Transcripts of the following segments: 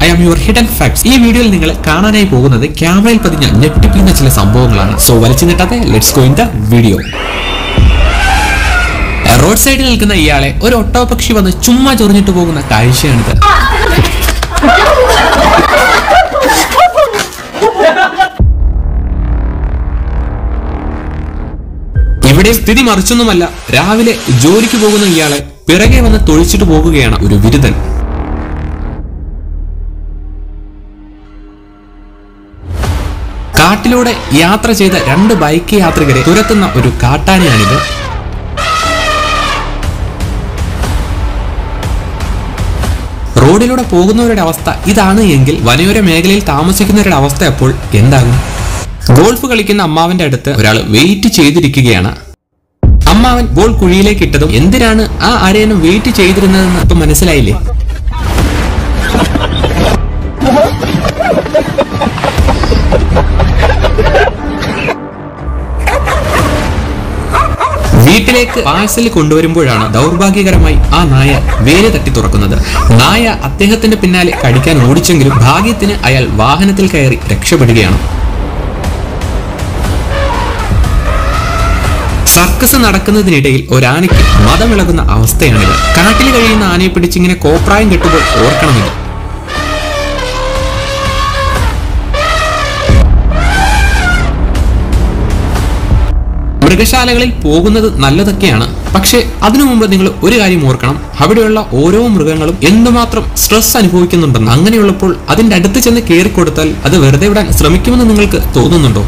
I am your hidden facts ഈ വീഡിയോയിൽ നിങ്ങൾ കാണാനായി പോകുന്നത് ക്യാമറയിൽ പതിഞ്ഞ ഞെട്ടിപ്പിക്കുന്ന ചില സംഭവങ്ങളാണ് സോ വലിച്ചു നീട്ടാതെ let's go in the video road സൈഡിൽ നിൽക്കുന്ന ഇയാളെ ഒരു ഒട്ടോപക്ഷി വന്ന് ചുമ്മാ ചൊറിഞ്ഞിട്ട് പോകുന്ന കാഴ്ചയാണിത് ഇവിടെ സ്ഥിതി മറിച്ചൊന്നുമല്ല രാവിലെ ജോലിക്ക് പോകുന്ന ഇയാളെ പിറകെ വന്ന് തൊഴിച്ചിട്ട് പോകുകയാണ് ഒരു ബിരുദൻ കാട്ടിലൂടെ യാത്ര ചെയ്ത രണ്ട് ബൈക്ക് യാത്രികരെ തുരത്തുന്ന ഒരു കാട്ടാനയാണിത് റോഡിലൂടെ പോകുന്നവരുടെ അവസ്ഥ ഇതാണ് എങ്കിൽ വനയോര മേഖലയിൽ താമസിക്കുന്നവരുടെ അവസ്ഥ അപ്പോൾ എന്താകും ഗോൾഫ് കളിക്കുന്ന അമ്മാവന്റെ അടുത്ത് ഒരാൾ വെയിറ്റ് ചെയ്തിരിക്കുകയാണ് അമ്മാവൻ ബോൾ കുഴിയിലേക്ക് ഇട്ടതും എന്തിനാണ് ആ അരയനും വെയിറ്റ് ചെയ്തിരുന്നതെന്ന് ഇപ്പൊ മനസ്സിലായില്ലേ വീട്ടിലേക്ക് പാഴ്സൽ കൊണ്ടുവരുമ്പോഴാണ് ദൗർഭാഗ്യകരമായി ആ നായ വേര് തട്ടി തുറക്കുന്നത് നായ അദ്ദേഹത്തിന്റെ പിന്നാലെ കടിക്കാൻ ഓടിച്ചെങ്കിലും ഭാഗ്യത്തിന് അയാൾ വാഹനത്തിൽ കയറി രക്ഷപ്പെടുകയാണ് സർക്കസ് നടക്കുന്നതിനിടയിൽ ഒരാനയ്ക്ക് മതമിളകുന്ന അവസ്ഥയാണിത് കാട്ടിൽ കഴിയുന്ന ആനയെ പിടിച്ചിങ്ങനെ കോപ്രായം കെട്ടുമ്പോൾ ഓർക്കണമില്ല മൃഗശാലകളിൽ പോകുന്നത് നല്ലതൊക്കെയാണ് പക്ഷേ അതിനു മുമ്പ് നിങ്ങൾ ഒരു കാര്യം ഓർക്കണം അവിടെയുള്ള ഓരോ മൃഗങ്ങളും എന്തുമാത്രം സ്ട്രെസ് അനുഭവിക്കുന്നുണ്ടെന്ന് അങ്ങനെയുള്ളപ്പോൾ അതിന്റെ അടുത്ത് ചെന്ന് കയറിക്കൊടുത്താൽ അത് വെറുതെ വിടാൻ ശ്രമിക്കുമെന്ന് നിങ്ങൾക്ക് തോന്നുന്നുണ്ടോ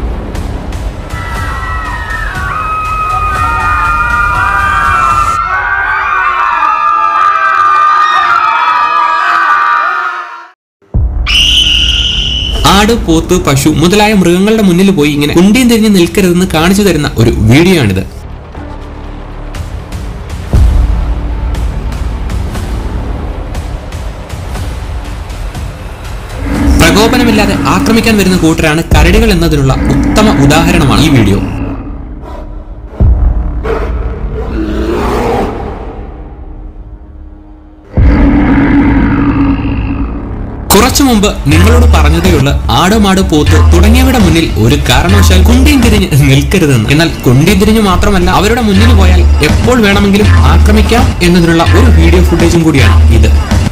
ആട് പോത്ത് പശു മുതലായ മൃഗങ്ങളുടെ മുന്നിൽ പോയി ഇങ്ങനെ കുണ്ടിയും തിരിഞ്ഞ് നിൽക്കരുതെന്ന് കാണിച്ചു തരുന്ന ഒരു വീഡിയോ ആണിത് പ്രകോപനമില്ലാതെ ആക്രമിക്കാൻ വരുന്ന കൂട്ടരാണ് കരടികൾ എന്നതിനുള്ള ഉത്തമ ഉദാഹരണമാണ് ഈ വീഡിയോ കുറച്ചു മുമ്പ് നിങ്ങളോട് പറഞ്ഞതേയുള്ള ആട് മാട് പോത്ത് തുടങ്ങിയവയുടെ മുന്നിൽ ഒരു കാരണവശാൽ കുണ്ടിയും തിരിഞ്ഞ് നിൽക്കരുതെന്ന് എന്നാൽ കുണ്ടിയും തിരിഞ്ഞ് മാത്രമല്ല അവരുടെ മുന്നിൽ പോയാൽ എപ്പോൾ വേണമെങ്കിലും ആക്രമിക്കാം എന്നതിനുള്ള ഒരു വീഡിയോ ഫുട്ടേജും കൂടിയാണ് ഇത്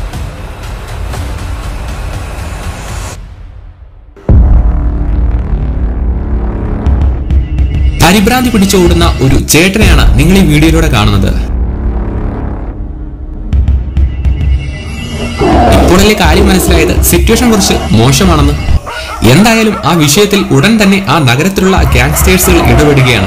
പരിഭ്രാന്തി പിടിച്ചോടുന്ന ഒരു ചേട്ടനെയാണ് നിങ്ങൾ ഈ വീഡിയോയിലൂടെ കാണുന്നത് ഇപ്പോഴല്ലേ കാര്യം മനസ്സിലായത് സിറ്റുവേഷൻ കുറച്ച് മോശമാണെന്ന് എന്തായാലും ആ വിഷയത്തിൽ ഉടൻ തന്നെ ആ നഗരത്തിലുള്ള ഗാങ്സ്റ്റേഴ്സുകൾ ഇടപെടുകയാണ്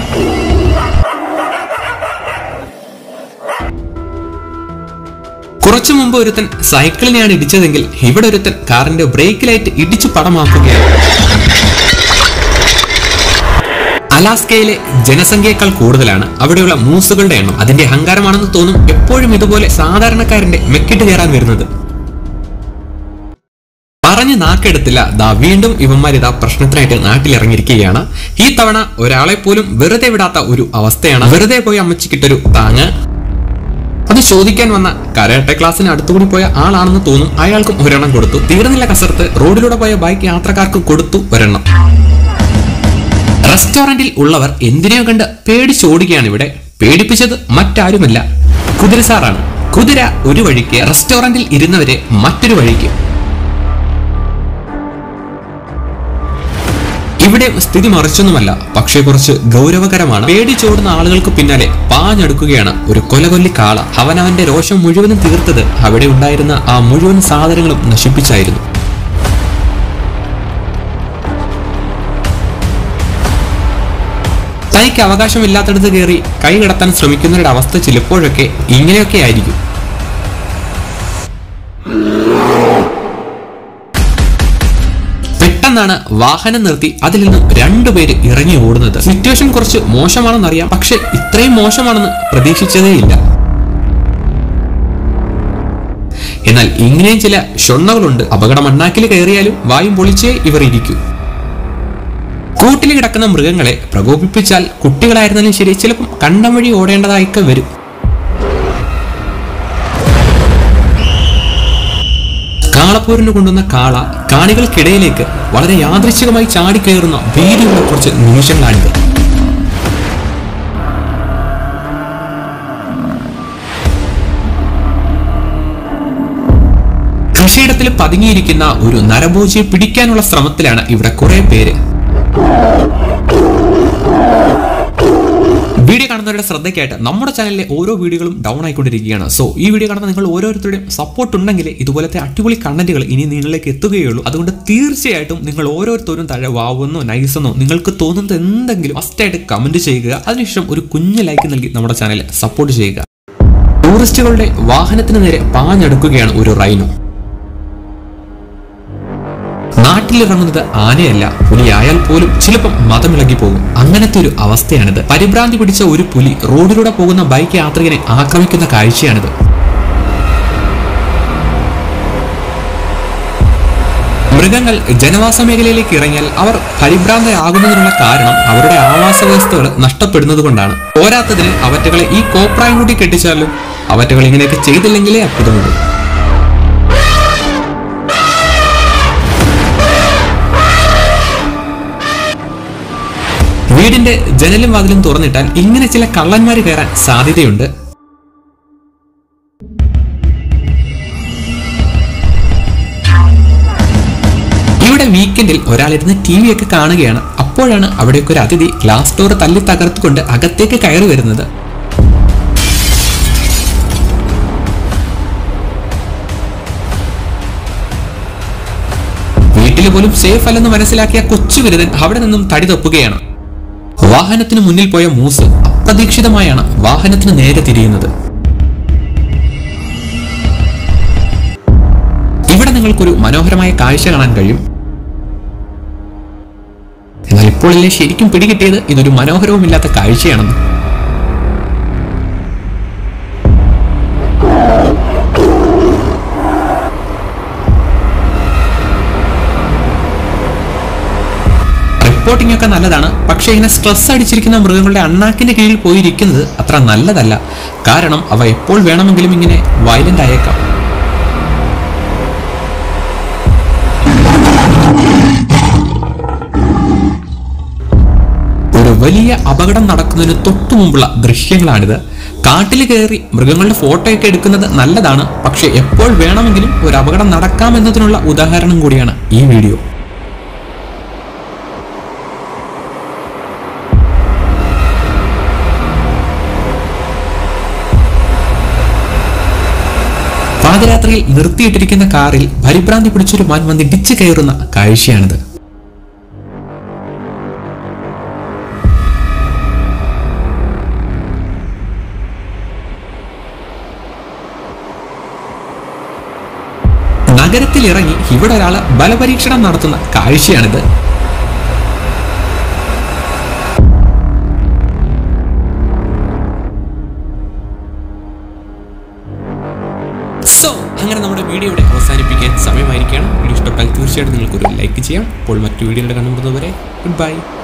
കുറച്ചു മുമ്പ് ഒരുത്തൻ സൈക്കിളിനെയാണ് ഇടിച്ചതെങ്കിൽ ഇവിടെ ഒരുത്തൻ കാറിന്റെ ബ്രേക്ക് ലൈറ്റ് ഇടിച്ചു പടമാക്കുകയാണ് അലാസ്കയിലെ ജനസംഖ്യയേക്കാൾ കൂടുതലാണ് അവിടെയുള്ള മൂസുകളുടെ എണ്ണം അതിന്റെ അഹങ്കാരമാണെന്ന് തോന്നും എപ്പോഴും ഇതുപോലെ സാധാരണക്കാരന്റെ മെക്കിട്ട് കയറാൻ വരുന്നത് പറഞ്ഞ് നാക്കെടുത്തില്ല ദാ വീണ്ടും ഇവന്മാർ ഇതാ പ്രശ്നത്തിനായിട്ട് നാട്ടിലിറങ്ങിയിരിക്കുകയാണ് ഈ തവണ ഒരാളെ പോലും വെറുതെ വിടാത്ത ഒരു അവസ്ഥയാണ് വെറുതെ പോയി അമ്മച്ചിക്കിട്ടൊരു താങ്ങ് അത് ചോദിക്കാൻ വന്ന കരാട്ടെ ക്ലാസ്സിന് അടുത്തുകൂടി പോയ ആളാണെന്ന് തോന്നും അയാൾക്കും ഒരെണ്ണം കൊടുത്തു തീർന്നില്ല കസർത്ത് റോഡിലൂടെ പോയ ബൈക്ക് യാത്രക്കാർക്ക് കൊടുത്തു ഒരെണ്ണം റെസ്റ്റോറന്റിൽ ഉള്ളവർ എന്തിനെയോ കണ്ട് പേടിച്ചോടുകയാണ് ഇവിടെ പേടിപ്പിച്ചത് മറ്റാരുമല്ല കുതിരസാറാണ് കുതിര ഒരു വഴിക്ക് റെസ്റ്റോറന്റിൽ ഇരുന്നവരെ മറ്റൊരു വഴിക്ക് ഇവിടെ സ്ഥിതി മറിച്ചൊന്നുമല്ല പക്ഷേ കുറച്ച് ഗൗരവകരമാണ് പേടിച്ചോടുന്ന ആളുകൾക്ക് പിന്നാലെ പാഞ്ഞെടുക്കുകയാണ് ഒരു കൊലകൊല്ലി കാള അവനവന്റെ രോഷം മുഴുവനും തീർത്തത് അവിടെ ഉണ്ടായിരുന്ന ആ മുഴുവൻ സാധനങ്ങളും നശിപ്പിച്ചായിരുന്നു തനിക്ക് അവകാശമില്ലാത്തടത്ത് കയറി കൈ കടത്താൻ ശ്രമിക്കുന്നവരുടെ അവസ്ഥ ചിലപ്പോഴൊക്കെ ഇങ്ങനെയൊക്കെ ആയിരിക്കും പെട്ടെന്നാണ് വാഹനം നിർത്തി അതിൽ നിന്ന് രണ്ടുപേര് ഇറങ്ങി ഓടുന്നത് സിറ്റുവേഷൻ കുറച്ച് മോശമാണെന്നറിയാം പക്ഷെ ഇത്രയും മോശമാണെന്ന് പ്രതീക്ഷിച്ചതേയില്ല എന്നാൽ ഇങ്ങനെയും ചില ഷൊണ്ണകളുണ്ട് അപകട മണ്ണാക്കിൽ കയറിയാലും വായും പൊളിച്ചേ ഇവർ ഇരിക്കൂ കൂട്ടിൽ കിടക്കുന്ന മൃഗങ്ങളെ പ്രകോപിപ്പിച്ചാൽ കുട്ടികളായിരുന്നാലും ശരി ചിലപ്പം കണ്ടം വഴി ഓടേണ്ടതായൊക്കെ വരും കാളപ്പോരിന് കൊണ്ടുവന്ന കാള കാണികൾക്കിടയിലേക്ക് വളരെ യാദൃശ്ചികമായി ചാടിക്കയറുന്ന ഭീതിയുള്ള കുറച്ച് നിമിഷങ്ങളാണിത് കൃഷിയിടത്തിൽ പതുങ്ങിയിരിക്കുന്ന ഒരു നരഭോജിയെ പിടിക്കാനുള്ള ശ്രമത്തിലാണ് ഇവിടെ കുറെ പേര് വീഡിയോ കാണുന്നവരുടെ ശ്രദ്ധയ്ക്കായിട്ട് നമ്മുടെ ചാനലിലെ ഓരോ വീഡിയോകളും ഡൗൺ ആയിക്കൊണ്ടിരിക്കുകയാണ് സോ ഈ വീഡിയോ കാണുന്ന നിങ്ങൾ ഓരോരുത്തരുടെയും സപ്പോർട്ട് ഉണ്ടെങ്കിൽ ഇതുപോലത്തെ അടിപൊളി കണ്ടന്റുകൾ ഇനി നിങ്ങളിലേക്ക് എത്തുകയുള്ളൂ അതുകൊണ്ട് തീർച്ചയായിട്ടും നിങ്ങൾ ഓരോരുത്തരും താഴെ വാവുന്നോ നൈസെന്നോ നിങ്ങൾക്ക് തോന്നുന്നത് എന്തെങ്കിലും ഫസ്റ്റായിട്ട് കമന്റ് ചെയ്യുക അതിനുശേഷം ഒരു കുഞ്ഞു ലൈക്ക് നൽകി നമ്മുടെ ചാനൽ സപ്പോർട്ട് ചെയ്യുക ടൂറിസ്റ്റുകളുടെ വാഹനത്തിന് നേരെ പാഞ്ഞെടുക്കുകയാണ് ഒരു റൈനോ നാട്ടിലിറങ്ങുന്നത് ആനയല്ല പുലിയായാൽ പോലും ചിലപ്പം മതമിളകി പോകും അങ്ങനത്തെ ഒരു അവസ്ഥയാണിത് പരിഭ്രാന്തി പിടിച്ച ഒരു പുലി റോഡിലൂടെ പോകുന്ന ബൈക്ക് യാത്രികനെ ആക്രമിക്കുന്ന കാഴ്ചയാണിത് മൃഗങ്ങൾ ജനവാസ മേഖലയിലേക്ക് ഇറങ്ങിയാൽ അവർ പരിഭ്രാന്തരാകുന്നതിനുള്ള കാരണം അവരുടെ ആവാസ വ്യവസ്ഥകൾ നഷ്ടപ്പെടുന്നത് കൊണ്ടാണ് പോരാത്തതിന് അവറ്റകളെ ഈ കോപ്രായം കൂടി കെട്ടിച്ചാലും അവറ്റകൾ ഇങ്ങനെയൊക്കെ ചെയ്തില്ലെങ്കിലേ അത്ഭുതമുള്ളൂ വീടിന്റെ ജനലും വാതിലും തുറന്നിട്ടാൽ ഇങ്ങനെ ചില കള്ളന്മാര് കയറാൻ സാധ്യതയുണ്ട് ഇവിടെ വീക്കെൻഡിൽ ഒരാളിരുന്ന് ടി വി ഒക്കെ കാണുകയാണ് അപ്പോഴാണ് അവിടേക്ക് ഒരു അതിഥി ഗ്ലാസ് ഡോർ തല്ലി തകർത്തുകൊണ്ട് അകത്തേക്ക് കയറി വരുന്നത് വീട്ടിൽ പോലും സേഫ് അല്ലെന്ന് മനസ്സിലാക്കിയ കൊച്ചു വിരുദൻ അവിടെ നിന്നും തടി തപ്പുകയാണ് വാഹനത്തിന് മുന്നിൽ പോയ മൂസ് അപ്രതീക്ഷിതമായാണ് വാഹനത്തിന് നേരെ തിരിയുന്നത് ഇവിടെ നിങ്ങൾക്കൊരു മനോഹരമായ കാഴ്ച കാണാൻ കഴിയും എന്നാൽ ഇപ്പോഴല്ലേ ശരിക്കും പിടികിട്ടിയത് ഇതൊരു മനോഹരവുമില്ലാത്ത കാഴ്ചയാണെന്ന് റിപ്പോർട്ടിംഗ് ഒക്കെ നല്ലതാണ് പക്ഷേ ഇങ്ങനെ സ്ട്രെസ് അടിച്ചിരിക്കുന്ന മൃഗങ്ങളുടെ അണ്ണാക്കിന്റെ കീഴിൽ പോയിരിക്കുന്നത് അത്ര നല്ലതല്ല കാരണം അവ എപ്പോൾ വേണമെങ്കിലും ഇങ്ങനെ വയലന്റ് ആയേക്കാം ഒരു വലിയ അപകടം നടക്കുന്നതിന് തൊട്ടു മുമ്പുള്ള ദൃശ്യങ്ങളാണിത് കാട്ടിൽ കയറി മൃഗങ്ങളുടെ ഫോട്ടോയൊക്കെ എടുക്കുന്നത് നല്ലതാണ് പക്ഷെ എപ്പോൾ വേണമെങ്കിലും ഒരു അപകടം നടക്കാമെന്നതിനുള്ള ഉദാഹരണം കൂടിയാണ് ഈ വീഡിയോ പാദയാത്രയിൽ നിർത്തിയിട്ടിരിക്കുന്ന കാറിൽ പരിഭ്രാന്തി പിടിച്ചൊരു മാൻ വന്ന് ഇടിച്ചു കയറുന്ന കാഴ്ചയാണിത് നഗരത്തിൽ ഇറങ്ങി ഇവിടെ ഒരാള് ബലപരീക്ഷണം നടത്തുന്ന കാഴ്ചയാണിത് സോ അങ്ങനെ നമ്മുടെ വീഡിയോ ഇവിടെ അവസാനിപ്പിക്കാൻ സമയമായിരിക്കണം വീഡിയോ ഇഷ്ടപ്പെട്ടാൽ തീർച്ചയായിട്ടും നിങ്ങൾക്കൊരു ലൈക്ക് ചെയ്യാം അപ്പോൾ മറ്റു വീഡിയോയുടെ കണ്ടുമുട്ടുന്നതുവരെ ഗുഡ് ബൈ